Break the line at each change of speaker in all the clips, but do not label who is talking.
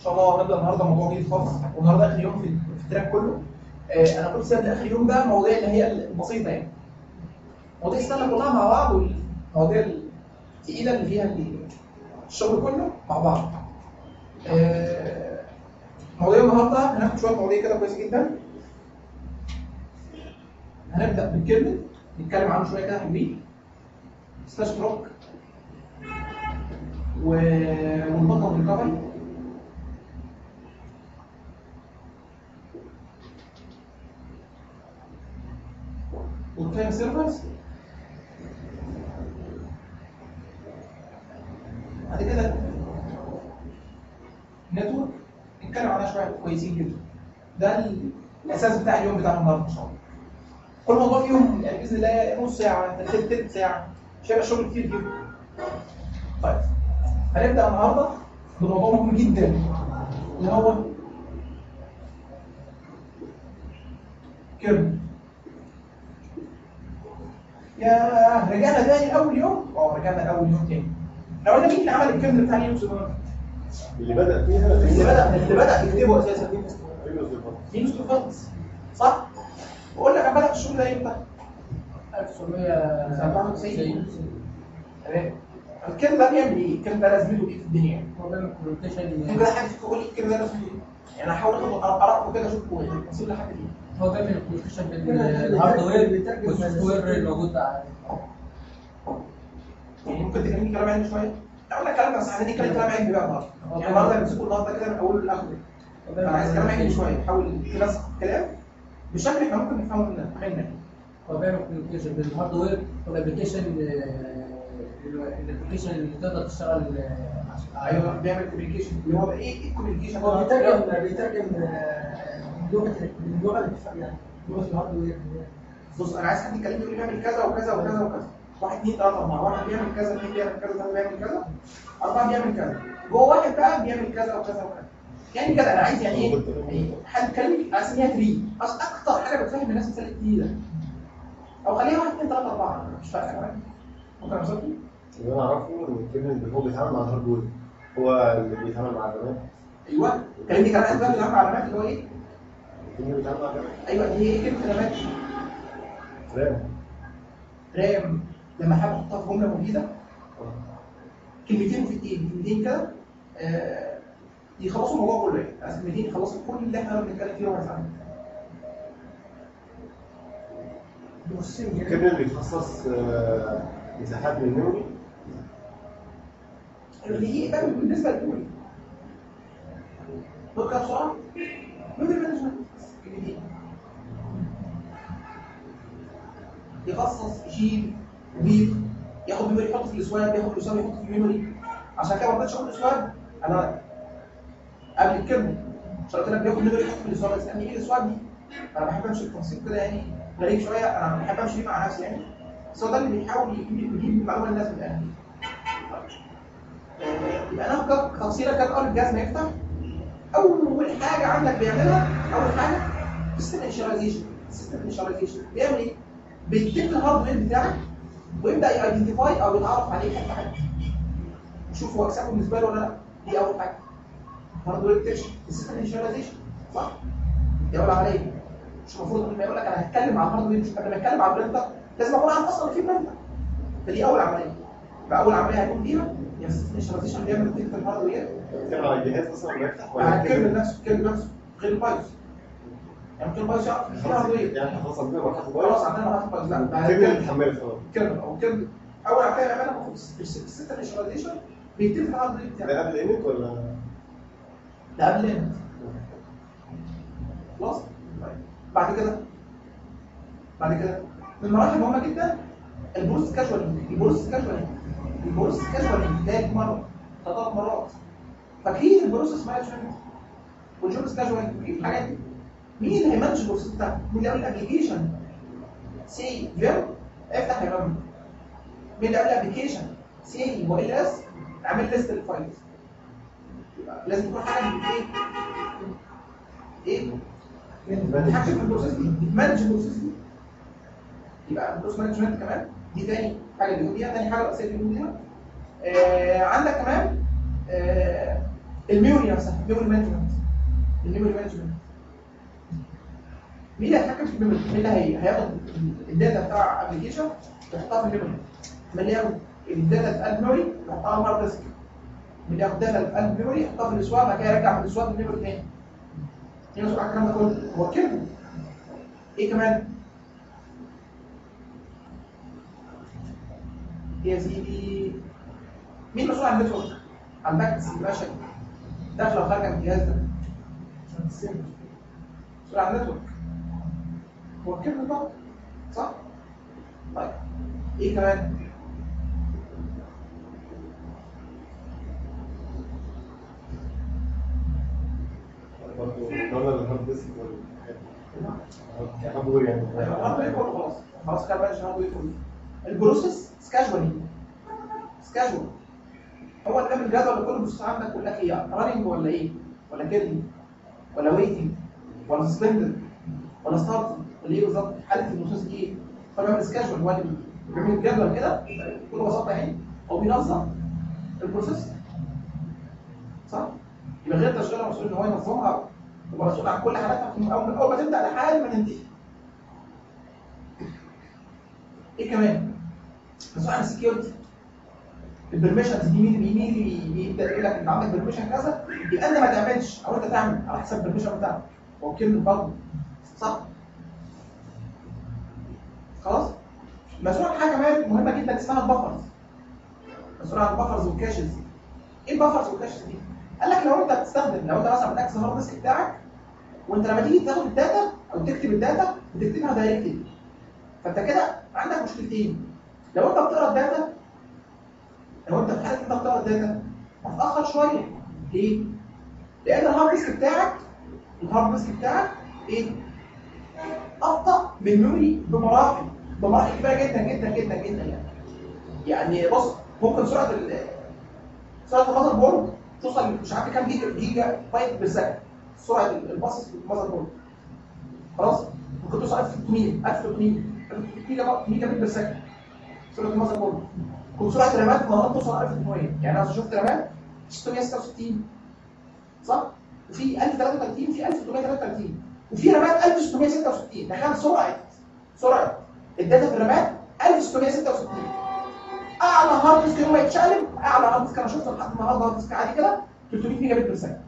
شاء الله هنبدا النهارده موضوع جديد خالص والنهارده اخر يوم في في التراك كله آه، انا كنت سايب اخر يوم ده المواضيع اللي هي البسيطه يعني مواضيع السنه كلها مع بعض والمواضيع الثقيله اللي فيها الشغل كله مع بعض آه، مواضيع النهارده هناخد شويه مواضيع كده كويسه جدا هنبدا بالكلمه نتكلم عنه شويه كده حلوين سلاش بروك و... والبطل ريكفري والتايم سيرفرز بعد كده نتورك نتكلم عنها شويه كويسين جدا ده الاساس بتاع اليوم بتاع النهارده ان شاء الله كل موضوع فيهم يعني باذن الله نص ساعه تلت تلت ساعه مش هيبقى شغل كتير جدا طيب هنبدا النهارده بموضوع مهم جدا اللي هو كيرن يا رجعنا تاني اول يوم اه رجعنا لاول يوم تاني لو قلنا مين اللي عمل الكيرن بتاع لينكس ده؟
اللي بدأ فيها
اللي بدا اللي بدا يكتبه اساسا
ويندوز ديفلوبر.
لينكس توفانس صح؟ بقول لك انا بدات الشغل ده امتى؟
1994
تمام الكيرن ده بيعمل ايه؟ الكيرن ده لازمته ايه في الدنيا؟
هو بيعمل كوميونيكيشن
ممكن حد فيكم يقول لي الكيرن ده لازمته ايه؟ يعني انا هحاول اخد اقرا كده اشوف هو ايه اصيب لحد ايه؟
هو بيعمل كوميونيكيشن بين الهاردوير والسوفت وير الموجود على
يعني ممكن تكلمني كلام علمي شويه؟ لا اقول لك كلام بس عايزين نتكلم كلام علمي بقى النهارده يعني النهارده بنمسكه النهارده كده من اوله لاخره انا عايز كلام علمي شويه حاول تنسق الكلام بشكل احنا ممكن نفهمه منه منك
هو بيعمل كوميونيكيشن بين الهاردوير والابلكيشن الابلكيشن اللي تقدر تشتغل آه،
ايوه بيعمل كوميونيكيشن اللي هو ايه ايه الكوميونيكيشن
هو بيترجم بيترجم آه، من لغه من اللغه اللي بتفهم يعني لغه الهاردوير
بص انا عايز حد يكلمني يقول لي بيعمل كذا وكذا وكذا وكذا واحد اثنين ثلاثه اربعه واحد بيعمل كذا اثنين بيعمل كذا ثلاثه بيعمل كذا اربعه بيعمل كذا جوه واحد بقى بيعمل كذا وكذا وكذا يعني كده انا عايز يعني ايه يعني حد يكلمني اسميها تري اصل اكتر حاجه بتفهم الناس مثال التري ده او خليها واحد اثنين ثلاثه اربعه مش فارقه كمان ممكن اوصل
اللي انا اعرفه ان كيفن اللي هو بيتعامل مع الهاردوير هو اللي بيتعامل مع الرامات
ايوه كلمني كمان اسباب الامر علامات اللي هو ايه
اللي بيتعامل مع الرامات
ايوه هي ايه كلمه علامات
رام
رام لما حابب احطها في جمله مفيده كلمتين مفيدين كلمتين كده آه، يخلصوا الموضوع كله يعني بس كلمتين يخلصوا كل اللي احنا بنتكلم فيه ربع ساعه
بروسيسنج
كيفن اللي بيخصص آه، مساحات من الميموري
اللي هي بقى بالنسبه للكل بص كده بسرعه ميموري مانجمنت كلمتين يخصص يشيل يضيف ياخد ميموري يحط في السواب ياخد السواب يحط في الميموري عشان كده ما رضيتش اخد السواب انا قبل الكلمه مش قلت لك بياخد ميموري يحط في السواب اسالني ايه السواب دي انا بحب امشي التنسيق كده يعني غريب شويه انا بحب امشي مع نفسي يعني بس هو ده اللي بيحاول يجيب يجيب المعلومه للناس من الاخر آه، يبقى انا تفصيله كانت اول الجهاز ما يفتح اول حاجه عندك بيعملها اول حاجه سيستم انشاليزيشن سيستم انشاليزيشن بيعمل ايه؟ بيكتب الهاردوير بتاعك ويبدا يايدنتيفاي او يتعرف عليه حته حته يشوف هو اكسبه بالنسبه له ولا لا دي اول حاجه هاردوير ديتكشن السيستم انشاليزيشن صح؟ دي اول عمليه مش المفروض لما يقول لك انا هتكلم عن الهاردوير مش قبل ما اتكلم عن البرنتر لازم اكون عارف اصلا في برنتر فدي اول عمليه فاول عمليه هيكون فيها هي السيستم انشاليزيشن بيعمل ديتكت الهاردوير
بيتكلم على الجهاز اصلا لما يفتح ولا
على الكيرنل نفسه الكيرنل نفسه غير البايوس يعني ممكن البايوس يعرف في هاردوير
يعني احنا خلاص عندنا مرحله
خلاص
بايظ
عندنا مرحله بايوس لا بعد
كيفن
كده
اللي اتحملت خلاص
الكيرنل او الكيرنل اول عمليه يعملها المفروض السيستم انشاليزيشن بيتم في الهاردوير بتاعه
ده قبل انت ولا
ده قبل انت خلاص طيب. بعد كده بعد كده من المراحل مهمه جدا البروست كاجوال البروست كاجوال البروست كاجوال ده مره ثلاث مرات فاكرين البروسيس مانجمنت والجوبس كاجوال فاكرين الحاجات دي مين اللي هيمانج البروسيس بتاعك؟ مين اللي يعمل الابلكيشن؟ سي فيرب افتح يا مام مين اللي يعمل الابلكيشن؟ سي و ال اس اعمل ليست الفايلز يبقى لازم تكون حاجه من ايه؟ ايه؟ بتتحكم في البروسيس دي بتمانج البروسيس دي يبقى البروسيس مانجمنت كمان دي تاني حاجه بيقول بيها تاني حاجه رئيسيه بيقول بيها آه عندك كمان آه الميموري نفسها الميموري مانجمنت الميموري مانجمنت مين اللي هيتحكم في الميموري؟ مين اللي هي- هياخد الداتا بتاع ابلكيشن يحطها في الميموري؟ مين اللي ياخد الداتا في قلب ميموري يحطها على الهارد ديسك؟ مين اللي ياخد داتا في قلب ميموري يحطها في الاسواق بعد كده يرجع من الاسواق للميموري تاني؟ مين مسؤول عن الكلام ده كله؟ هو الكيرنل ايه كمان؟ يا سيدي مين مسؤول عن النتورك؟ عن الباكتس اللي ماشيه داخله وخارجه من الجهاز ده مسؤول عن النتورك هو الكيرنل برضه صح؟ طيب ايه كمان؟
برضه نظر الهارد ديسك والحضور يعني
الهاردوير كله خلاص خلاص كده بقى الهاردوير كله البروسيس سكاجوالي سكاجوال هو اللي بيعمل الجدول كله بص عندك يقول لك ايه راننج ولا ايه ولا كيرلي ولا ويتنج ولا سسبندد ولا ستارت ولا ايه بالظبط حاله البروسيس دي ايه هو بيعمل سكاجوال هو اللي بيعمل الجدول كده بكل بساطه يعني هو بينظم البروسيس صح يبقى غير تشغيلها مسؤول ان هو ينظمها يبقى مسؤول عن كل حالاتها من اول من اول ما تبدا لحد ما تنتهي ايه كمان؟ مسؤول عن السكيورتي البرميشنز دي مين مين مين اللي بيبدا يقول لك انت عندك برميشن كذا يبقى انت ما تعملش او انت تعمل على حسب البرميشن بتاعك هو كلمه برضه صح؟ خلاص؟ مسؤول عن حاجه كمان مهمه جدا اسمها البفرز مسؤول عن البفرز والكاشز ايه البفرز والكاشز دي؟ قال لك لو انت بتستخدم لو انت مثلا بتاكس الهارد ديسك بتاعك وانت لما تيجي تاخد الداتا او تكتب الداتا بتكتبها دايركتلي فانت كده عندك مشكلتين لو انت بتقرا الداتا لو انت في حاله انت بتقرا الداتا هتاخر شويه ليه؟ لان الهارد ديسك بتاعك الهارد ديسك بتاعك ايه؟ ابطا من الميموري بمراحل بمراحل كبيره جدا جدا جدا جدا يعني يعني بص ممكن سرعه ال سرعه المذر بورد توصل مش عارف كام جيجا جيجا بايت بالثانيه سرعه الباص في المذر بورد خلاص ممكن توصل 1300 1300 ميجا ميجا بت بالثانيه سرعه المذر بورد ممكن سرعه الرامات النهارده توصل 1800 يعني انا شفت رامات 666 صح؟ وفي 1033 في 1633 وفي رامات 1666 تخيل سرعه سرعه الداتا في الرامات 1666 اعلى هارد ديسك يوم ما يتشقلب اعلى هارد ديسك انا شفته لحد النهارده هارد ديسك عادي كده 300 ميجا بت بالثانيه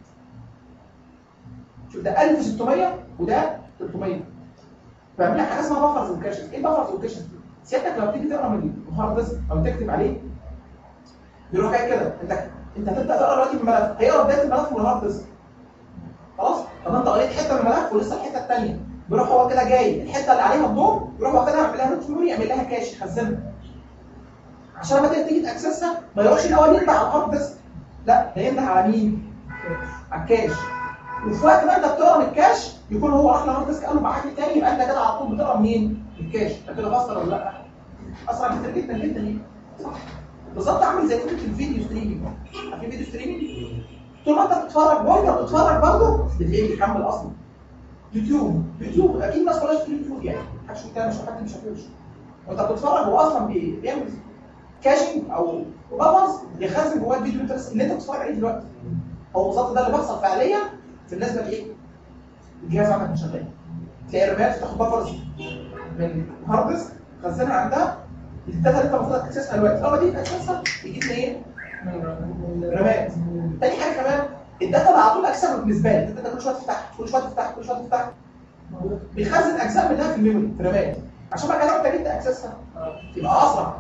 شوف ده 1600 وده 300 فعمل لك حاجه اسمها بفرز وكاشز ايه بفرز وكاشز دي؟ سيادتك لما تيجي تقرا من الهارد ديسك او تكتب عليه بيروح جاي كده انت انت هتبدا تقرا دلوقتي من الملف هيقرا بدايه الملف من الهارد ديسك خلاص طب انت قريت حته من الملف ولسه الحته الثانيه بيروح هو كده جاي الحته اللي عليها الضوء يروح واخدها يعمل لها نوت ميموري يعمل لها كاش يخزنها عشان لما تيجي تيجي تاكسسها ما يروحش الاول ينده على الهارد ديسك لا ده ينده على مين؟ على الكاش وفي وقت ما انت بتقرا من الكاش يكون هو راح للهارد ديسك قال له بعت لي تاني يبقى انت كده على طول بتقرا منين؟ من الكاش انت كده بسطر ولا لا؟ اسرع كتير جدا جدا ليه؟ صح بالظبط عامل زي فكره الفيديو ستريمنج عارفين فيديو ستريمنج؟ طول ما انت بتتفرج وانت بتتفرج برضه بتلاقيه بيحمل اصلا يوتيوب يوتيوب اكيد الناس كلها في اليوتيوب يعني محدش بتاع مش حد مش شافوش وانت بتتفرج هو اصلا بي- بيعمل كاشنج او بابرز يخزن جواه الفيديو اللي انت اللي انت بتتفرج عليه دلوقتي هو بالظبط ده اللي بيحصل فعليا بالنسبه لايه؟ الجهاز عندك مش شغال تلاقي الرمات تاخد بفرز من هارد ديسك تخزنها عندها الداتا اللي انت المفروض تكسسها دلوقتي اول ما تيجي تكسسها يجيب لي ايه؟ رمات تاني حاجه كمان الداتا اللي على طول اكسب بالنسبه لي الداتا كل شويه تفتح كل شويه تفتح كل شويه تفتح بيخزن اجزاء منها في الميموري في رمات عشان بعد كده لو انت جيت تاكسسها يبقى اسرع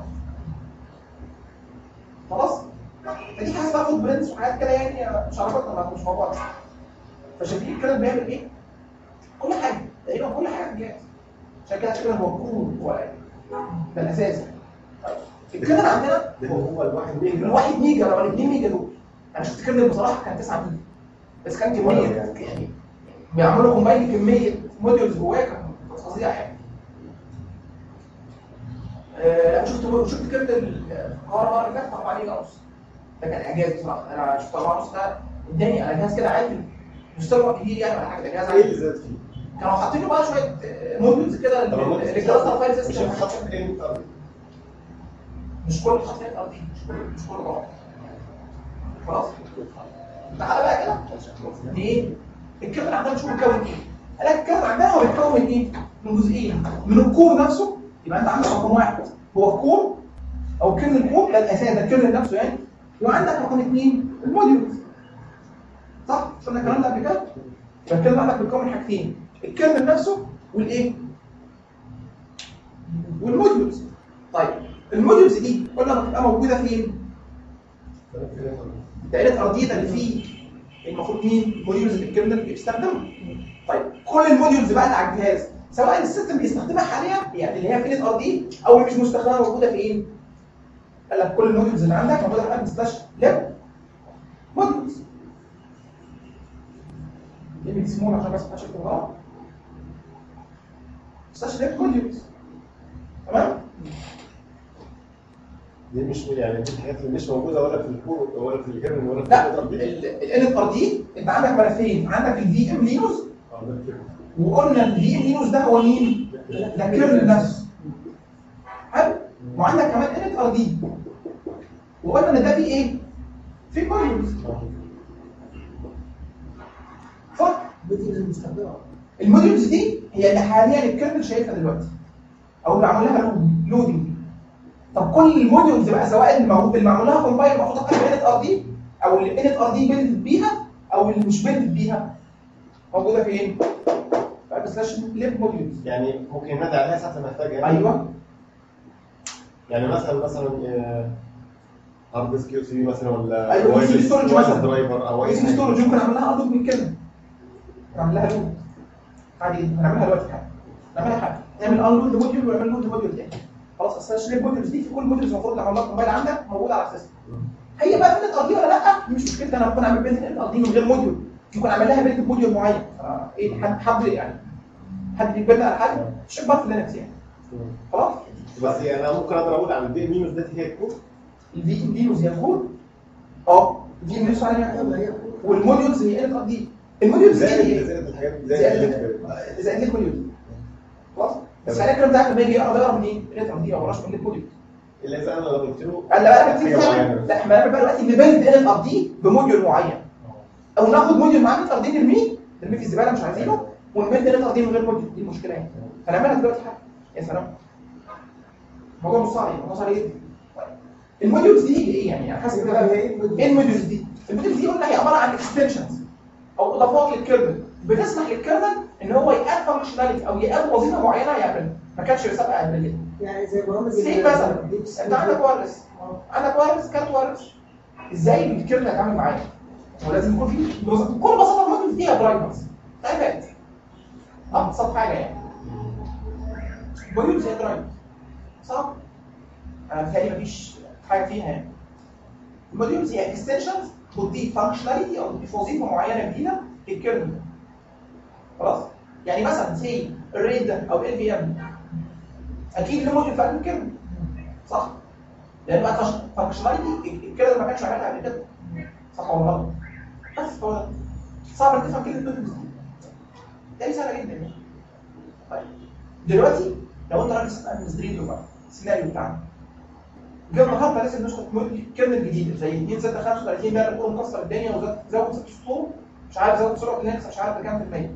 خلاص فدي حاجه بقى فوت برنس وحاجات كده يعني مش عرفتنا مش موضوع فشايفين كده بيعمل ايه؟ كل حاجه تقريبا كل حاجه في الجهاز عشان كده عشان كده هو الكور هو ده الاساس طيب الكيرنل عندنا
ده هو الواحد ميجا
الواحد ميجا ولا الاثنين ميجا دول انا شفت كيرنل بصراحه كان 9 ميجا بس كان كميه يعني بيعملوا كومباين كميه موديولز جواه كان فظيع يعني آه، شفت شفت كيرنل الكهرباء اللي كانت 4 ميجا ونص ده كان اعجاز بصراحه انا شفت 4 ونص ده قدامي انا جهاز كده عادي مش سيرفر كبير يعني ولا حاجه ده جهاز
ايه اللي
عادي
زاد فيه؟
كانوا حاطين له بقى شويه موديولز كده
طب ما
للكلاستر فايل
مش
سيستم
هتحط ايه انت
مش كل خطوات ارضي مش كل مش كل بعض خلاص تعالى بقى دي ايه؟ الكيرنل عندنا مش مكون ايه؟ قال لك الكيرنل عندنا هو بيتكون من ايه؟ من جزئين من الكور نفسه يبقى انت عندك رقم واحد هو الكور او كيرنل الكور ده الاساس ده الكيرنل نفسه يعني وعندك رقم اثنين الموديولز صح؟ مش قلنا الكلام ده قبل كده؟ يبقى الكيرنل عندك بيتكون من حاجتين الكيرنل نفسه والايه؟ والموديولز طيب الموديولز دي قلنا بتبقى موجوده فين؟ الدائرات الارضيه اللي فيه المفروض مين موديولز الكيرنل بيستخدمها طيب كل الموديولز بقى اللي على الجهاز سواء السيستم بيستخدمها حاليا يعني اللي هي فين ار دي او اللي مش مستخدمه موجوده فين قال لك كل الموديولز اللي عندك موجوده في قلب سلاش لاب موديولز ليه بيسموها عشان بس ما حدش يكتب غلط سلاش لاب موديولز تمام
دي مش يعني دي الحاجات اللي مش موجوده ولا في الكور ولا في الكيرن ولا في
لا
الكور دي
ال ار دي انت عندك ملفين عندك الفي ام لينوز
اه ده الكيرن
وقلنا الفي ام لينوز ده هو مين؟ ده كيرنل نفسه حلو وعندك كمان ان ار دي وقلنا ان ده فيه ايه؟ في موديولز صح؟
الموديولز المستخدمه
الموديولز دي هي اللي حاليا الكيرنل شايفها دلوقتي او اللي معمول لها لود- لودنج طب كل الموديولز بقى سواء المو- اللي معمول لها كومبايل محطوطه في ان ار دي او اللي ان ار دي بيلد بيها او اللي مش بيلد بيها موجوده فين؟ في سلاش ليب موديولز
يعني ممكن ينادي عليها ساعه ما يحتاجها يعني
ايوه
يعني مثلا مثلا هارد ديسك يو سي بي مثلا ولا
أيوة،
وايرلس-
USB storage
وايرلس
مثلا.
درايفر او اي
اسم
حاجه
ستورج ممكن اعمل لها ارض من كده اعمل لها لود عادي جدا هنعملها دلوقتي حاجه نعملها حاجه نعمل انلود لموديول ونعمل لود لموديول تاني خلاص اصل الشريك موديولز دي في كل موديولز المفروض لما الله موبايل عندك موجوده على السيستم هي بقى بنت ارضيه ولا لا دي مش مشكلتي انا ممكن اعمل بنت ارضيه من غير موديول ممكن اعمل لها بنت موديول معين آه، ايه حد حد يعني حد بيبني على حاجه مش اكبر في لينكس يعني خلاص
بس يعني انا ممكن اقدر اقول على البي مينوس ديت هي الكور
الفي ام دي زي الكود اه الفي ام دي عليها
ايوه هي
والموديولز هي ان ار دي الموديولز دي
زائد
هي-
زائد الحاجات
زائد
زائد
زائد ليك موديول خلاص بس على الكلام ده لما يجي يقرا يقرا منين؟ ريتر دي او رش من ليك موديول
الا اذا انا لو قلت له
قال لا بقى كتير
حاجة
تعمل
معينة.
لا احنا هنعمل بقى دلوقتي نبيلد ان ار دي بموديول معين او ناخد موديول معاه من ار دي نرميه نرميه في الزباله مش عايزينه ونبيلد ان ار دي من غير موديول دي المشكله يعني هنعملها دلوقتي حاجه يا سلام الموضوع مش صعب الموضوع صعب جدا طيب. الموديولز دي ايه يعني انا حاسس كده
هي ايه الموديول؟
ايه الموديولز دي؟ الموديولز دي قلنا هي عباره عن اكستنشنز او اضافات للكيرنل بتسمح للكيرنل ان هو يقاد فانكشناليتي او يقاد وظيفه معينه يعملها ما كانش سابقه قبل كده
يعني زي برامج
سي
ال-
مثلا
الديبس-
انت عندك وايرلس عندك وايرلس كارت وايرلس ازاي الكيرنل يتعامل معاه؟ هو لازم يكون في بكل بساطه الموديول فيها درايفرز تايبات ابسط حاجه يعني موديول زي درايفر صح؟ انا بتهيألي مفيش حاجه فيها يعني الموديولز هي اكستنشنز بتضيف فانكشناليتي او تضيف وظيفه معينه جديده للكيرنل خلاص يعني مثلا سي الريد ده او ال بي ام اكيد له موديول في قلب الكيرنل صح لان بقى فانكشناليتي الكيرنل ما كانش عاملها قبل كده صح ولا غلط بس هو ده. صعب انك تفهم كلمه موديولز دي دي سهله جدا يعني طيب دلوقتي لو انت راجل ادمنستريتور بقى السيناريو بتاعنا جه النهارده لازم نسخه كيرنل جديده زي 2 6 35 ده اللي كله مكسر الدنيا وزود زود ست سطور مش عارف زود سرعه اللينكس مش عارف بكام في المية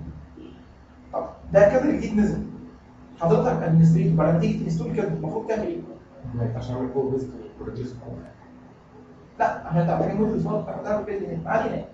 طب ده كيرنل جديد نزل حضرتك ادمنستريتور بعد ما تيجي تنستول كيرنل المفروض تعمل ايه؟
عشان اعمل كور بيست بروديوس
لا احنا انت محتاجين موديل صغير بتاع ده في ما علينا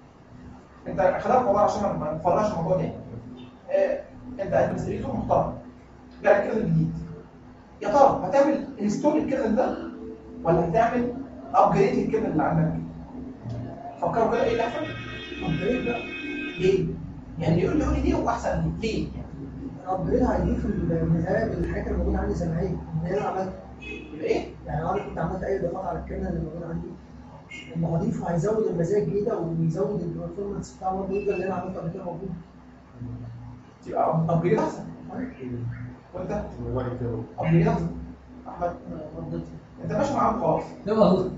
انت خلينا في موضوع عشان ما- ما نفرعش الموضوع ده اه انت ادمنستريتور محترم جالك كيرنل جديد يا ترى هتعمل انستول الكيرنل ده ولا هتعمل ابجريد للكيرنل اللي عندك فكروا كده ايه اللي هيحصل
الابجريد ده
ليه يعني يقول لي يقول لي ليه واحسن ليه
الابجريد هيضيف النهايه بالحاجات اللي موجوده عندي زي ما هي اللي انا عملت
يبقى ايه
يعني لو انا كنت عملت اي اضافات على الكيرنل اللي موجود عندي لما هضيفه هيزود المزايا الجديده ويزود البرفورمانس بتاع برضه يفضل اللي انا عملته قبل كده موجود
يبقى ابجريد احسن وانت ابجريد احسن احمد انت ماشي معاهم خلاص
يلا هو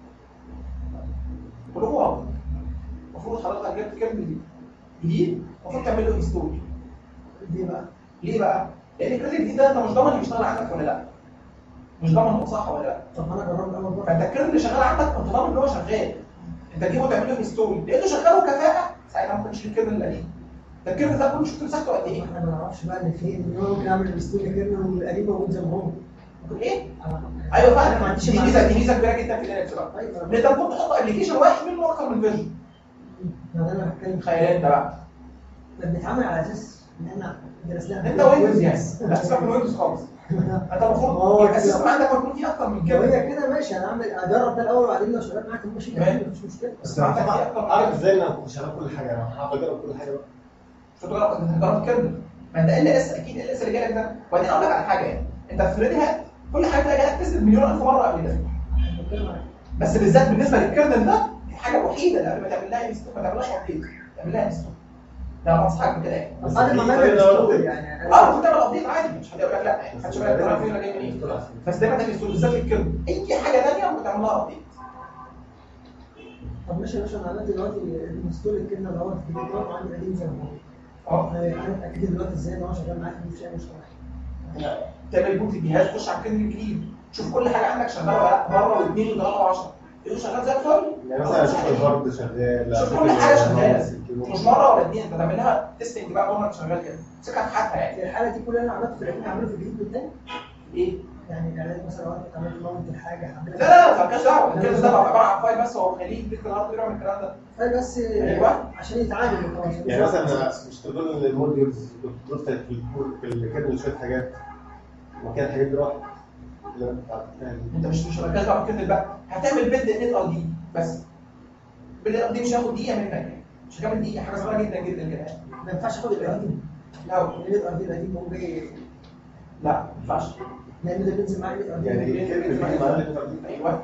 كلكم واضح المفروض حضرتك جبت كيرنل جديد جديد المفروض تعمل له انستول
دي بقى
ليه بقى؟ لان الكريدت الجديد ده انت مش ضامن يشتغل عندك ولا لا مش ضامن هو صح ولا لا
طب انا جربت اول مره
فانت الكريدت اللي شغال عندك انت ضامن ان هو شغال انت تجيبه تعمل له انستول لقيته شغال وكفاءه ساعتها ممكن تشيل الكيرنل القديم ده الكيرنل ده كله شفت مساحته قد ايه؟
احنا ما نعرفش بقى ان فين ان هو ممكن اعمل الستوري كيرنل والقديم موجود زي ما هو
ممكن ايه؟
أنا-
ايوه
أنا ما
فعلا
عنديش
دي
معلومة.
ميزه دي ميزه كبيره جدا في لينكس بقى
ايوه
ان انت ممكن تحط ابلكيشن واحد منه اكتر من فيرجن
يعني انا بتكلم
تخيل انت بقى
احنا بنتعامل على اساس ان احنا درسناها
انت ويندوز يعني لا سيبك من ويندوز خالص انت المفروض
هو
يبقى السيستم عندك يكون فيه اكتر من
لو
كده
هي كده ماشي انا اعمل اجرب ده الاول وبعدين لو شغال معاك ماشي
تمام.
مفيش مشكله
بس انا عارف- عارف ازاي ان انا كنت شغال كل حاجه انا هعرف اجرب كل حاجه بقى
شو تجرب انت تجرب كيرنل ما انت ال اس اكيد ال اس اللي جالك ده وبعدين اقول لك على حاجه يعني انت في ريدي هات كل حاجه تلاقي جالك تست مليون الف مره قبل ده
بتكلم على-
بس بالذات بالنسبه للكيرنل ده دي الحاجه الوحيده اللي قبل ما تعمل لها انستول ما تعملهاش ابديت تعمل لها انستول ده بنصحك بكده يعني
بس بعد ما
دي
عملنا
طريقة
الستوري
أقول.
يعني
اه ممكن تعمل ابديت عادي مش حد يقول لك لا يعني محدش يقول لك ده فين ولا جاي منين بس دايما تعمل انستول بالذات للكيرنل اي حاجه ثانيه ممكن تعمل لها ابديت
طب ماشي يا باشا انا عملت دلوقتي الستوري الكلمه اللي هو في الجدول وعندي قديم زي ما هو
اه
انا اتاكد دلوقتي ازاي ان هو شغال معاك مفيش اي مشكله
تعمل بوت الجهاز خش على الكيرنل الجديد شوف كل حاجه عندك شغاله ولا لا مره واثنين وثلاثه وعشره يقول شغال زي الفل
يعني مثلا اشوف الهارد شغال
شوف
أشوف
كل حاجه
الماوس،
شغاله
الكيبورد.
مش مره ولا اثنين انت تعمل لها تيستنج بقى طول ما انت شغال كده امسكها في حالها يعني
في الحاله دي كل اللي انا عملته في القديم هعمله في الجديد بالتاني
ايه
يعني الاعلانات مثلا لو انت عملت ماونت الحاجه
لا
هعملها
لا لا مالكاش دعوه الكيرنل ده بقى عباره عن فايل بس هو خليه يديك الهارد يعمل الكلام ده
طيب بس
أيوة.
عشان يتعامل خلاص
يعني مثلا مش تقول ان الموديولز كنت ضفت في الكور- في الكيرنل شويه حاجات وكان الحاجات دي راحت اللي انا كنت عارفها دي.
انت مش مش مركز بقى في الكيرنل بقى هتعمل بيلد ان ار دي بس بيلد ان ار دي مش هياخد دقيقه منك يعني مش هتعمل دقيقه حاجه صغيره جدا جدا كده يعني
ما ينفعش اخد القديم
لا
الليد ار دي القديم هو جاي
لا ما ينفعش
لان ده بينزل معايا الليد ار دي
يعني الكيرنل بيجي مع الليتر دي.
ايوه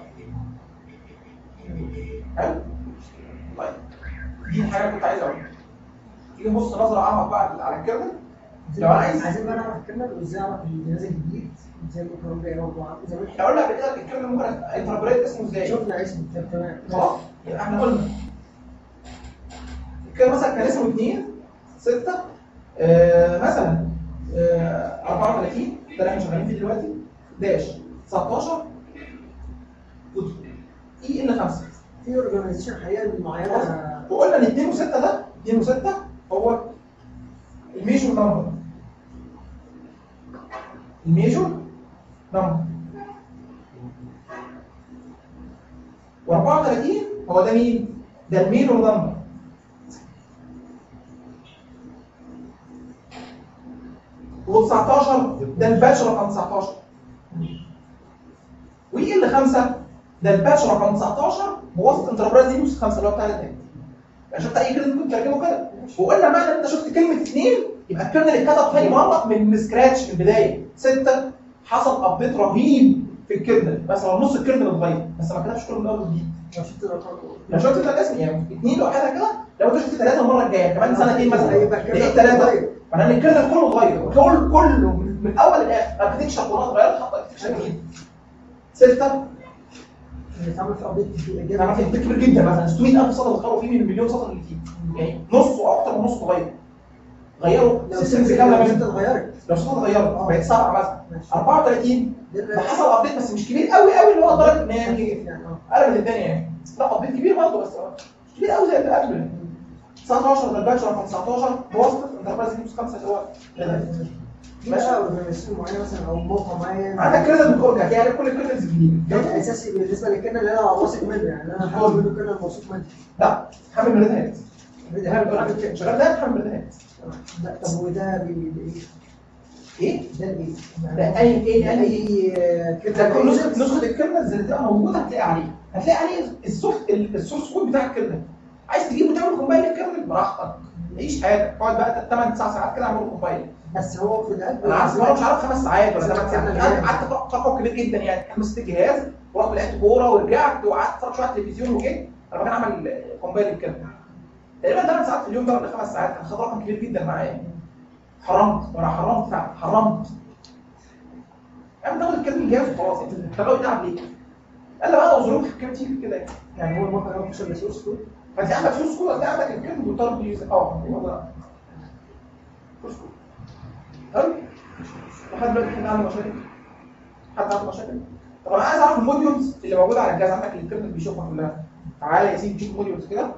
حلو طيب دي الحاجه اللي كنت عايز اقولها تيجي نبص نظره اعمق بقى على الكيرنل لو انا عايز
عايزين بقى نعرف الكلمه وازاي اعرف اللي نازل جديد ازاي ممكن هو جاي برضه عامل زي ما
احنا قلنا قبل كده الكيرنل ممكن انتربريت اسمه ازاي
شفنا اسمه طب تمام
خلاص يبقى احنا قلنا الكيرنل مثلا كان اسمه 2 6 آه مثلا آه 34 ده اللي احنا شغالين فيه دلوقتي داش 19 اي ان 5
في اورجانيزيشن حقيقه معينه
وقلنا ان 2 و6 ده 2 و6 هو الميجور نمبر الميجور نمبر و34 هو ده مين؟ ده الميجور نمبر و19 ده الباتش رقم 19 وي ال 5 ده الباتش رقم 19 بواسطه انتربرايز لينكس 5 اللي هو بتاع الاثنين يعني شفت اي كلمه ممكن ترجمه كده وقلنا معنى ان انت شفت كلمه اثنين يبقى الكيرنل اتكتب تاني مره من السكراتش من البدايه سته حصل ابديت رهيب في الكيرنل مثلا نص الكيرنل اتغير بس ما كتبش كله من اول وجديد
لو شفت الارقام
لو شفت انت الاسم يعني اثنين لوحدها كده لو انت شفت ثلاثه المره الجايه كمان سنتين مثلا
هيبقى الكيرنل
لقيت ثلاثه
اتغير.
معناه ان الكيرنل كله اتغير كل كله من من الاول للاخر اركتكشر كلها اتغيرت حط اركتكشر جديد سته
اللي اتعمل في ابديت في
انا
الاجابه
في كبير جدا مثلا 600000 سطر اتغيروا فيه من المليون سطر اللي فيه يعني نص واكتر من نص اتغير غيروا
لو
سيستمز
ست
كامله
لو ست
منه
اتغيرت
لو سطر اتغيرت بقت سبعه مثلا
ماشي.
34
ده
ده حصل ابديت بس مش كبير قوي قوي اللي هو لدرجه ان هي يعني
يعني اه
قلبت الدنيا يعني لا ابديت كبير برضه بس مش كبير قوي زي اللي قبل 19 ده الباتش رقم 19 بواسطه انتربرايز نيوز 5 اللي هو
دي بقى اورجانيزيشن معينه مثلا او موقع معين
عندك كريدت بالاورجا هتلاقي كل الكريدتس جديده
ده اساسي بالنسبه للكلمه اللي انا واثق منه يعني انا هحاول منه كلمه موثوق منه
لا حامل من هات
ده
شغال ده حامل من هات
لا طب وده بي- بي-
ايه؟
ده الايه؟
ده اي ايه
ده
اي
اي
ده كل نسخه نسخه الكيرنلز اللي تبقى موجوده هتلاقي عليه هتلاقي عليه السوفت السورس كود بتاع الكيرنل عايز تجيبه تعمل كومبايل للكيرنل براحتك عيش حياتك اقعد بقى 8 9 ساعات كده اعمل كومبايل
بس هو في القلب
انا عارف مره مش عارف خمس ساعات ولا
بس
ثمان ساعات
الكيرنل
قعدت
جامد.
قعدت رقم كبير جدا يعني كان مسكت الجهاز ورحت لعبت كوره ورجعت وقعدت اتفرج شويه على التلفزيون وجيت انا كان عمل كومبايل للكيرنل تقريبا 8 ساعات في اليوم ده ولا خمس ساعات كان خد رقم كبير جدا معايا حرمت وانا حرمت فعلا حرمت قام تاخد الكلمه الجايه وخلاص يعني انت لو تعب ليه؟ قال لي بقى لو ظروف الكلمه تيجي كده يعني
يعني هو الموقع ده مفيش الا سورس كود
فانت عندك فلوس كود هتلاقي عندك الكلمه وطالب يوز اه هو ده فلوس كود حلو لحد دلوقتي حد عنده مشاكل؟ حد عنده مشاكل؟ طب انا عايز اعرف الموديولز اللي موجوده على الجهاز عندك اللي الكيرنل بيشوفها كلها تعالى يا سيدي نشوف الموديولز كده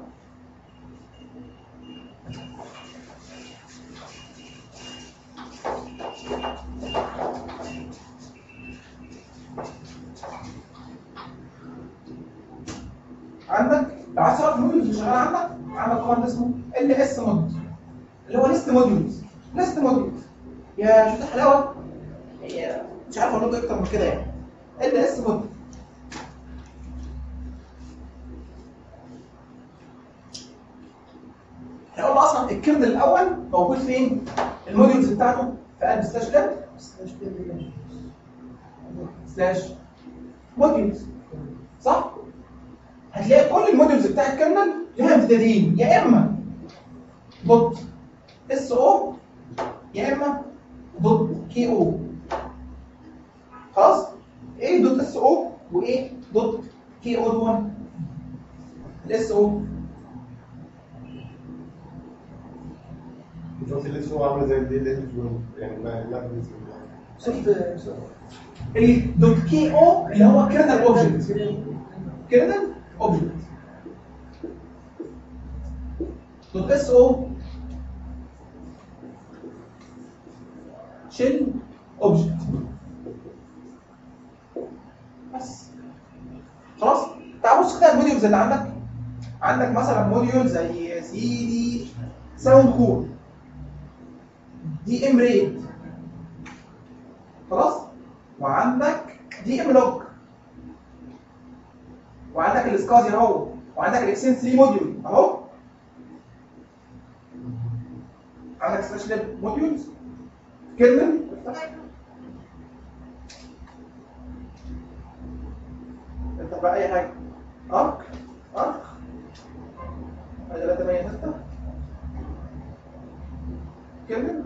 عندك لو عايز تعرف الموديولز اللي شغاله عندك عندك كوماند اسمه ال اس مود اللي هو ليست موديولز ليست موديولز يا شفت الحلاوه هي مش عارف اقول لكم اكتر من كده يعني ال اس مود احنا قلنا اصلا الكيرنل الاول موجود فين؟ الموديولز بتاعته في قلب سلاش لاب
سلاش بي
سلاش موديولز صح؟ هتلاقي كل الموديولز بتاع الكيرنل ليها امتدادين يا اما دوت اس او يا اما دوت كي او خلاص؟ ايه دوت اس او وايه دوت كي او دول؟ الاس او
بالظبط اللي اسمه عامله زي الدي اللي يعني ما لا بالنسبه
صفت
الدوت كي او اللي هو كيرنل اوبجكت كيرنل اوبجكت دوت اس او شيل اوبجكت بس خلاص تعال بص كده الموديولز اللي عندك عندك مثلا موديول زي يا سيدي ساوند كور دي ام ريت خلاص وعندك دي ام لوج وعندك الاسكازي اهو وعندك الاكسن 3 موديول اهو عندك سلاش لاب موديولز كيرنل انت بقى اي حاجه ارك ارك 3 8 6 كيرنل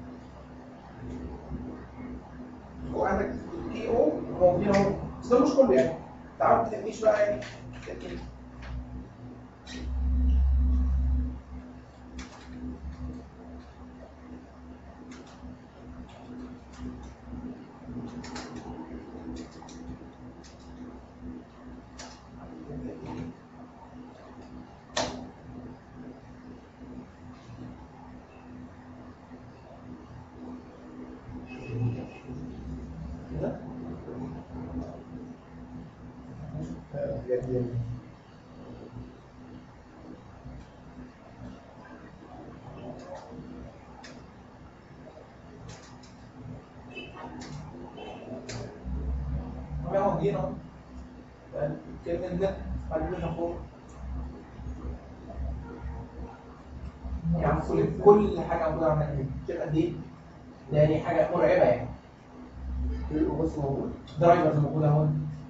وعندك كي او موجودين اهو بس ده مش كله يعني تعال ما تتنيش بقى يعني تأكيد. كده
الحاجات دي
هم موجودين اهو الكلمة ده بعد كده فوق يعني كل كل حاجة موجودة عندك دي شايف قد ايه؟ ده يعني حاجة مرعبة يعني
بس موجود
درايفرز موجودة اهو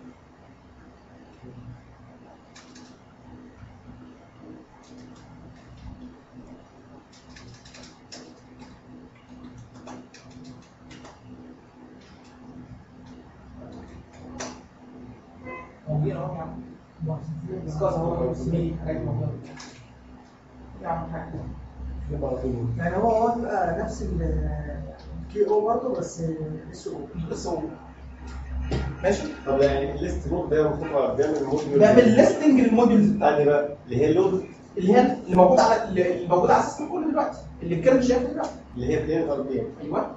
موجودين اهو يا عم اسكاز اهو سمي حاجات موجودة يا عم حاجة
يبقى على طول
يعني هو هو بيبقى نفس الكي او برضه بس اس او
بس هو ماشي
طب يعني الليست بوك ده المفروض بيعمل موديول
ده بالليستنج للموديولز بتاعتك
بتاعتي بقى اللي هي اللود
اللي هي اللي موجوده على اللي موجوده على السيستم كله دلوقتي اللي الكيرن شايفه دلوقتي
اللي هي بلين ار بي
ايوه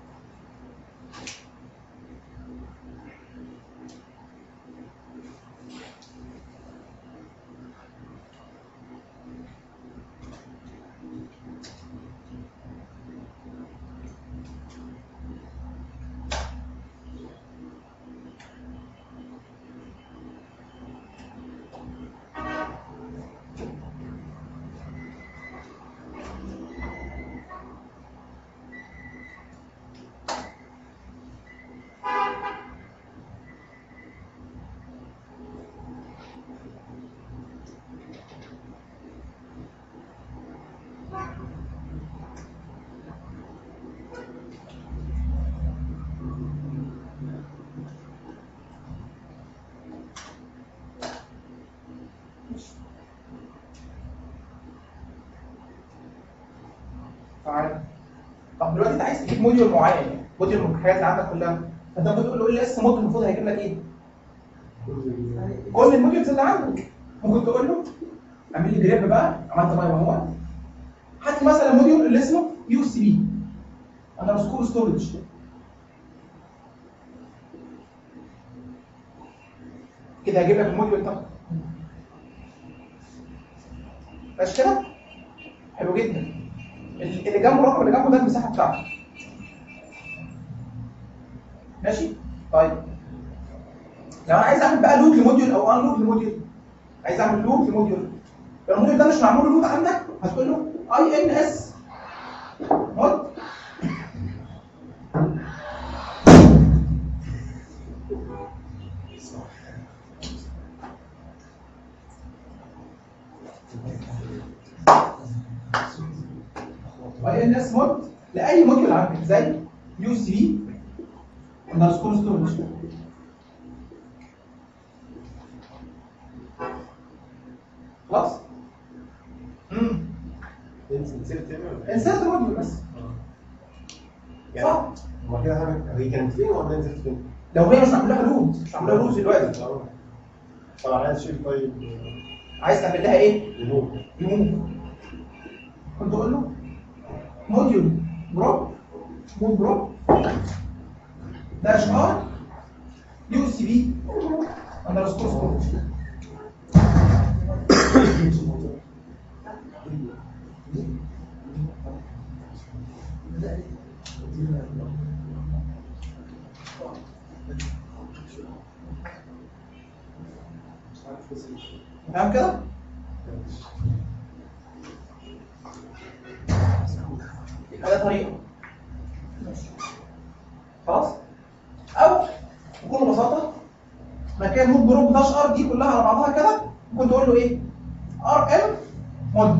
تعالى طب دلوقتي انت عايز تجيب موديول معين يعني موديول من الحاجات اللي عندك كلها فانت ممكن تقول له ايه اس موديول المفروض هيجيب لك ايه؟ كل الموديولز اللي عنده ممكن تقول له اعمل لي جريب بقى عملت باي هو هات لي مثلا موديول اللي اسمه يو سي بي اندرسكور ستورج كده هجيب لك الموديول ده ماشي كده حلو جدا اللي جنبه الرقم اللي جنبه ده المساحه بتاعته ماشي طيب لو انا عايز اعمل بقى لوب لموديول او ان لوب لموديول عايز اعمل لوب لموديول لو الموديول ده مش معمول له لوب عندك هتقول له اي ان اس مود اي ان اس مود لاي موديول عندك زي يو سي بي اندرسكور ستورج خلاص امم
نسيت تاني ولا إيه؟
انسان الموديول بس
يعني
صح
هو كده هعمل هي كانت فين ولا نزلت فين؟
لو هي مش معمول لها لود مش معمول لها لود دلوقتي
اه. طب عايز اشيل طيب
عايز تعمل لها ايه؟
ريموت
ريموف كنت اقول له موديول دروب مود دروب داش ار يو سي بي اندرسكور ستورج فاهم كده؟ يبقى ده طريقه خلاص او بكل بساطه مكان مود جروب داش ار دي كلها على بعضها كده ممكن تقول له ايه ار ام مود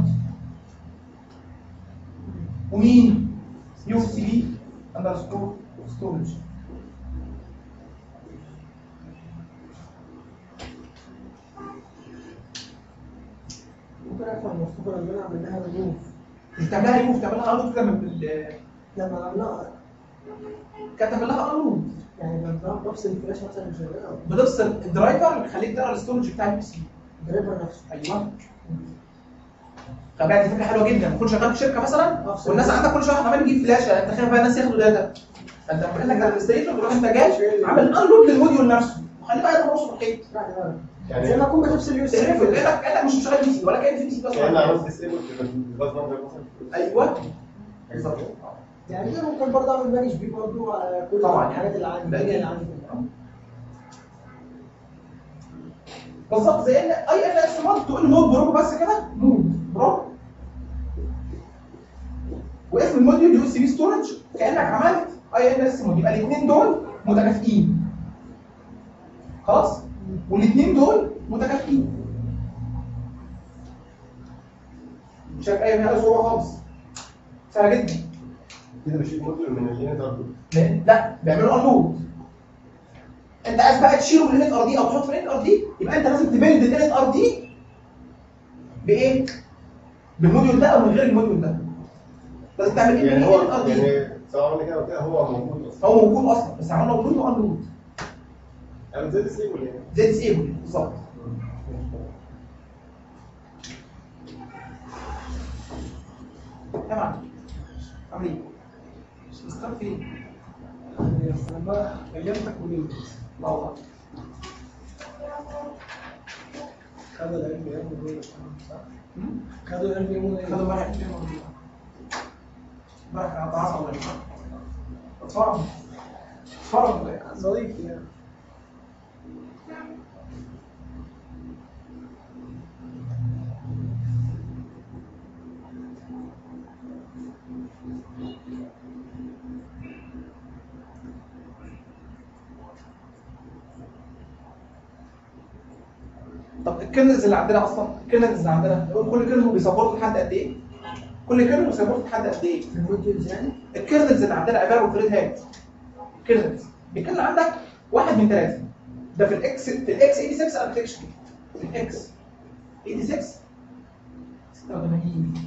ومين يو سي بي اندرسكور ستورج
ممكن افهم مفتكر ان انا اعمل لها ريموف
مش تعملها ريموف تعملها انلود كده من بال-
لما عملنا
كتب لها انلود
يعني لما بفصل الفلاش مثلا مش شغاله
بتفصل الدرايفر اللي بيخليك تقرا الستورج بتاع البي سي
الدرايفر نفسه
ايوه خلي بالك دي فكره حلوه جدا تكون شغال في شركه مثلا
أفصل.
والناس عندك كل شويه عمال يجيب فلاشه انت خايف بقى الناس ياخدوا داتا فانت لما لك ادمنستريتور تروح انت جاي عامل انلود للموديول نفسه وخليه بقى يضرب راسه بالحيط
لا لا
يعني
زي ما اكون بتفصل يو
تعرف
سي
كانك كانك مش شغال بي سي ولا كان في بي سي بس
يعني انا عملت ديسيبل في الباز نمبر مثلا
ايوه بالظبط
يعني كده ممكن برضه اعمل مانج بيه برضه على كل
طبعاً.
الحاجات اللي عندي
ده
الدنيا
أكيد.
اللي عندي
بالظبط زي ان اي ان اس مود تقول مود برو بس كده مود برو واسم الموديول يو سي بي ستورج كانك عملت اي ان اس مود يبقى الاثنين دول متكافئين خلاص والاثنين دول متكافئين مش شايف اي حاجه صعوبه خالص سهله جدا
كده بشيل موديول من اليونت ار
لأن- لا بيعملوا انلود انت عايز بقى تشيله من الانت ار دي او تحط في الانت ار دي يبقى انت لازم تبيلد الانت ار دي بايه؟ بالموديول ده او من غير الموديول ده لازم تعمل ايه
يعني
من
هو
الانت ار دي
يعني سواء عملنا كده او كده هو موجود اصلا
هو موجود اصلا بس عملنا انلود وانلود
يعني زي ديسيبل يعني
زي ديسيبل بالظبط يا معلم عامل ايه؟ مستر فين؟
لما كلمتك وليه
لا والله
خدوا العلم يعملوا ايه صح؟
هم؟
خدوا العلم يعملوا ايه؟
خدوا امبارح فين موجود امبارح كان اتعصب ولا ايه؟ اتفرج اتفرج ولا ايه؟
ظريف يعني
طب الكيرنلز اللي عندنا اصلا الكيرنلز اللي عندنا نقول كل كيرنل بيسبورت لحد قد ايه؟ كل كيرنل بيسبورت لحد قد ايه؟
في الموديولز يعني
الكيرنلز اللي عندنا عباره عن ثريد هات كيرنلز الكيرنل عندك واحد من ثلاثه ده في الاكس في الاكس 86 اركتكشر في الاكس 86 86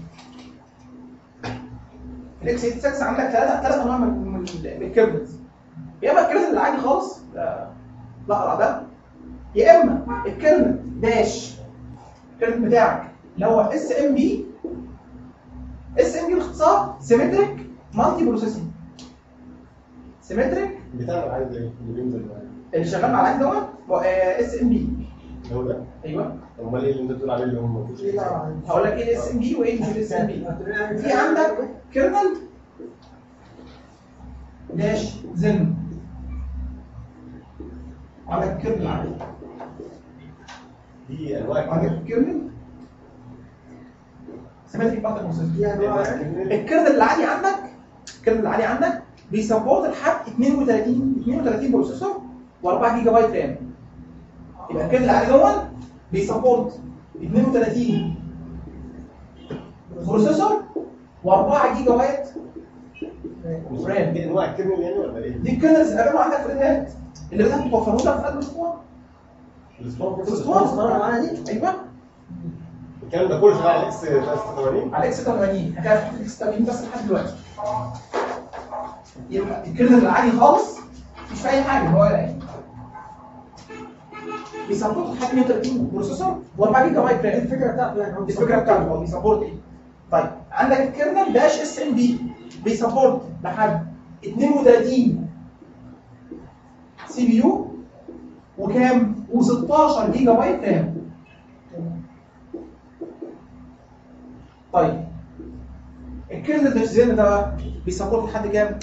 الاكس 86 عندك ثلاثه ثلاث انواع من من من الكيرنلز يا اما الكيرنل العادي خالص لا لا اقرا ده يا اما الكيرنل داش الكيرنل بتاعك اللي هو اس ام بي اس ام بي باختصار سيمتريك مالتي بروسيسنج سيمتريك
بتاع عايز ايه؟ اللي بينزل معايا
اللي شغال مع العين دوت اس ام بي
اللي هو ده
ايوه
طب امال ايه اللي انت بتقول عليه اللي هو ما فيهوش
ايه لا
هقول لك ايه الاس ام بي وايه مش الاس ام بي في عندك كيرنل داش زن عندك كيرنل عادي
دي انواع
عندك كيرنل سمعت في بعض الموسيقى
دي انواع
الكيرنل العادي عندك الكيرنل العادي عندك بيسبورت لحد 32 32 بروسيسور و4 جيجا بايت رام يبقى الكيرنل العادي دوت بيسبورت 32 بروسيسور و4 جيجا بايت رام
دي انواع الكيرنل يعني ولا ايه؟
دي الكيرنلز اللي عندك في الريدهات اللي بدها توفره لك في قلب الاسبوع
الاسبوع
الاسبوع
الاسطوانه معانا دي
ايوه
الكلام ده كله شغال على اكس 83
على اكس 86 احنا كده هنحط اكس 80 بس لحد دلوقتي يبقى الكيرنل العادي خالص مش في اي حاجه هو يعني بيسبورت لحد 130 بروسيسور و4 جيجا بايت
ايه
رام
الفكره بتاعته يعني هو
دي الفكره بتاعته هو بيسبورت ايه؟ طيب عندك الكيرنل داش اس ام بي بيسبورت لحد 32 سي بي يو وكام؟ و16 جيجا بايت رام طيب الكيرنل داش زين ده بقى بيسبورت لحد كام؟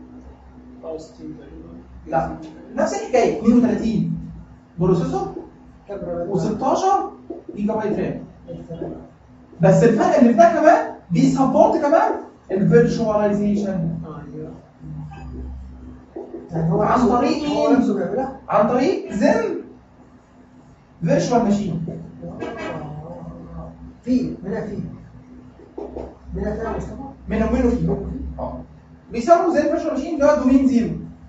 لا نفس الحكايه 32 بروسيسور و16 جيجا بايت رام بس الفرق اللي في ده كمان بيسبورت كمان الفيرتشواليزيشن
يعني هو
عن
نفسه-
طريق
هو
مين؟
نفسه بيعملها
عن طريق زن فيرتشوال ماشين
في منها في منها فيها مصطفى
منه منه فيه اه بيسموا زي الفيرتشوال ماشين اللي هو دومين زيرو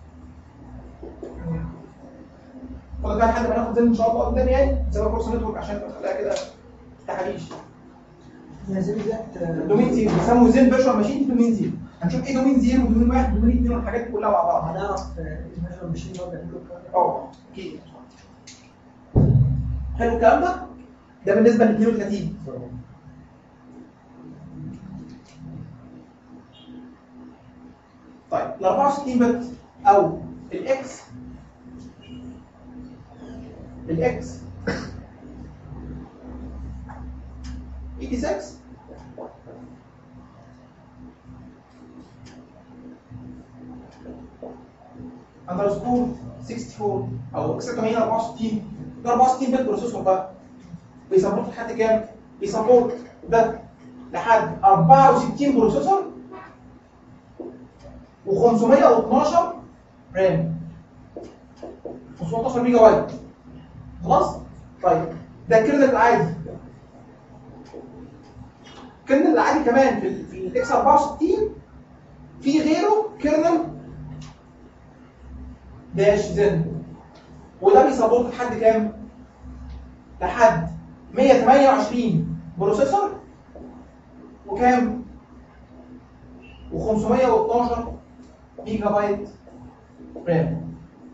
خد بالك لحد ما ناخد زن ان شاء الله قدام يعني نسميها كورس نتورك عشان تخليها كده تحاليش
هي زي ديت
دومين زيرو بيسموا زين فيرتشوال ماشين دومين زيرو هنشوف ايه دومين زيرو ودومين واحد ودومين اثنين والحاجات دي كلها مع بعض
هنعرف الماشين ماشين اللي هو بيعملوا الكلام ده.
اه اكيد حلو الكلام ده ده بالنسبه ل 32 طيب ال 64 بت او الاكس الاكس 86 اندرسكور 64 او 86 64 ده 64 بت بروسيسور بقى بيسبورت لحد كام؟ بيسبورت ده لحد 64 بروسيسور و512 رام 512 ميجا بايت خلاص؟ طيب ده الكيرنل العادي الكيرنل العادي كمان في ال في الاكس 64 في غيره كيرنل داش زن وده بيسبورت لحد كام؟ لحد 128 بروسيسور وكام؟ و512 ميجا بايت رام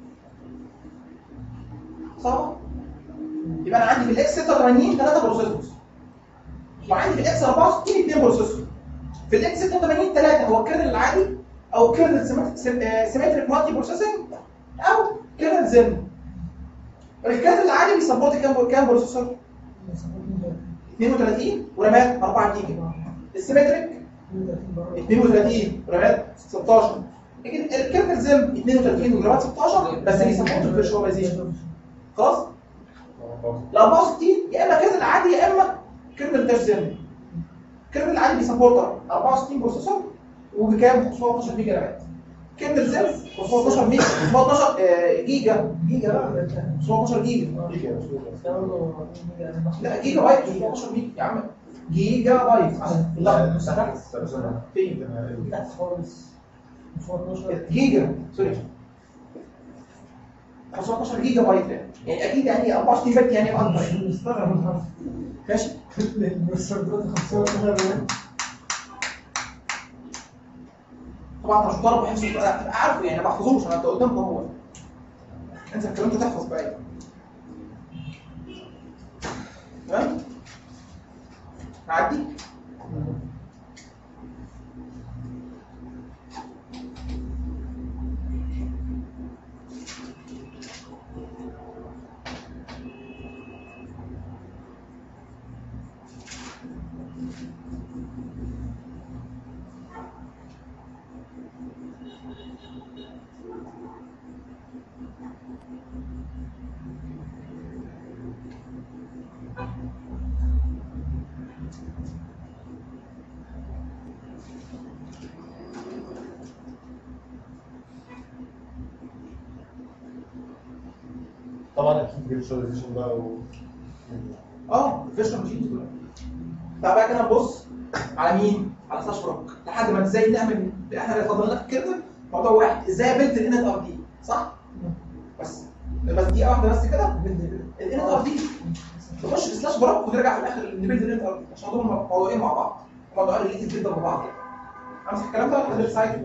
صح؟ يبقى انا عندي في الاكس 86 3 بروسيسور وعندي في الاكس 64 2 بروسيسور في الاكس 86 3 هو الكيرنل العادي او كيرنل سيمتريك مالتي بروسيسنج او كيرنل زن الكيرنل العادي بيسبورت كام كام بروسيسور 32 ورامات 4 جيجا السيمتريك 32 ورامات 16 لكن الكيرنل زن 32 ورامات 16 بس بيسبورت الفيرشواليزيشن خلاص ال 64 يا اما كيرنل عادي يا اما كيرنل داش زن الكيرنل العادي بيسبورت 64 بروسيسور وبكام 512 ميجا رامات كيرنل زن 512 ميجا 512 آه، جيجا
جيجا بقى ده انت
512 جيجا
دي كده مش
برضه جيجا
لا جيجا بايت مش 12 ميجا يا عم جيجا بايت لا فين
تحت خالص 12
جيجا سوري 15 جيجا بايت يعني اكيد يعني 24 بت يعني اكبر يعني.
مستغرب من الحرف
ماشي
البروسيسور دلوقتي 15
طبعا مش ضرب بحفظ تبقى عارفه يعني ما بحفظوش انا انت قدامكم هو انت الكلام ده تحفظ بقى تمام نعدي
طبعا اكيد فيرتشواليزيشن بقى و
اه الفيرشوال ماشين كلها تعال بقى كده نبص على مين؟ على سلاش بروك لحد ما ازاي نعمل احنا اللي فضلنا لك كده موضوع واحد ازاي بنت الان ار دي صح؟ بس بس دي واحده بس كده الان ار دي نخش في سلاش بروك ونرجع في الاخر نبيلد الان ار دي عشان دول موضوعين مع بعض موضوعين ريليتد جدا ببعض يعني امسك الكلام ده ولا سايد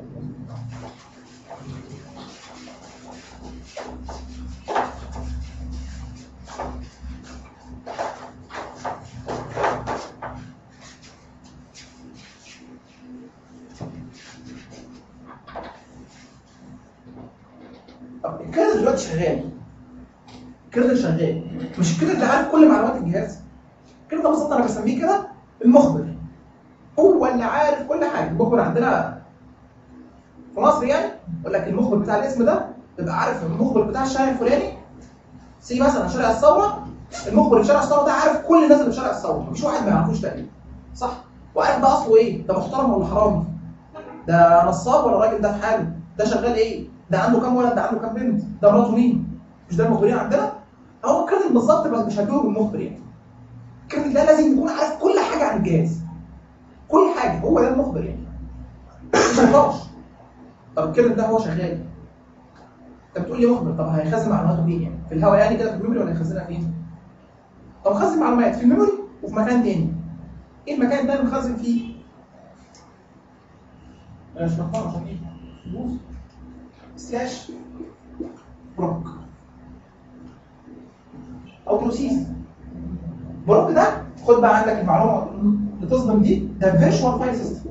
طب الكيرنل دلوقتي شغال الكيرنل شغال مش الكيرنل اللي عارف كل معلومات الجهاز الكيرنل ده ببساطه انا بسميه كده المخبر هو اللي عارف كل حاجه المخبر عندنا في مصر يعني يقول لك المخبر بتاع الاسم ده تبقى عارف المخبر بتاع الشارع الفلاني سي مثلا شارع الثوره المخبر في شارع الثوره ده عارف كل الناس اللي في شارع الثوره مفيش واحد ما يعرفوش تقريبا صح وعارف ده اصله ايه ده محترم ولا حرامي ده نصاب ولا الراجل ده في حاله ده شغال ايه ده عنده كام ولد ده عنده كام بنت ده مراته مين مش ده المخبرين عندنا هو الكارت بالظبط بس مش هتجاوب المخبر يعني الكارت ده لازم يكون عارف كل حاجه عن الجهاز كل حاجه هو ده المخبر يعني مش هيطلعش طب الكارت ده هو شغال انت بتقول لي مخبر طب هيخزن معلوماته فين يعني في الهواء يعني كده في الميموري ولا هيخزنها فين طب خزن معلومات في الميموري وفي مكان تاني ايه المكان ده اللي مخزن فيه انا مش مختار عشان ايه فلوس سلاش بروك او بروسيس بروك ده خد بقى عندك المعلومه اللي تصدم دي ده فيرتشوال فايل سيستم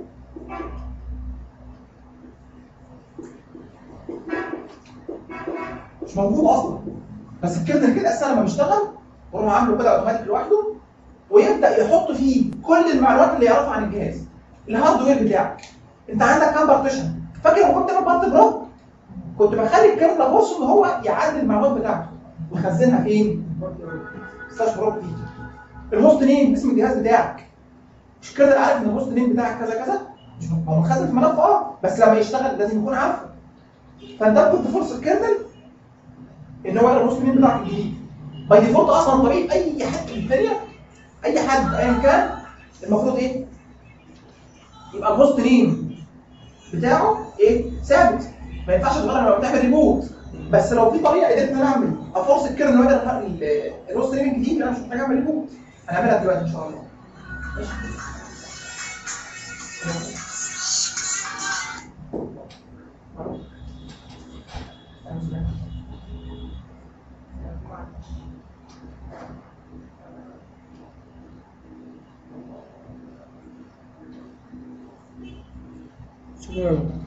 مش موجود اصلا بس الكيرنل كده اساسا لما بيشتغل بروح عامله كده اوتوماتيك لوحده ويبدا يحط فيه كل المعلومات اللي يعرفها عن الجهاز الهاردوير بتاعك انت عندك كام بارتيشن فاكر لما كنت انا بارت بروك كنت بخلي الكلام ده فرصه ان هو يعدل المعلومات بتاعته ويخزنها فين؟ سلاش بروك دي الهوست نيم اسم الجهاز بتاعك مش كده عارف ان الهوست نيم بتاعك كذا كذا مش هو مخزن في ملف اه بس لما يشتغل لازم يكون عارفه فانت كنت فرصه الكيرنل ان هو يقرا الهوست نيم بتاعك الجديد باي ديفولت اصلا طبيعي اي حد في الدنيا اي حد ايا كان المفروض ايه؟ يبقى الهوست نيم بتاعه ايه؟ ثابت ما ينفعش تغير لما بتعمل ريموت بس لو في طريقه قدرت ان انا اعمل افورس الكيرن ان هو يقدر الهوست نيم الجديد انا مش محتاج اعمل ريموت هنعملها دلوقتي ان شاء الله ماشي
شكرا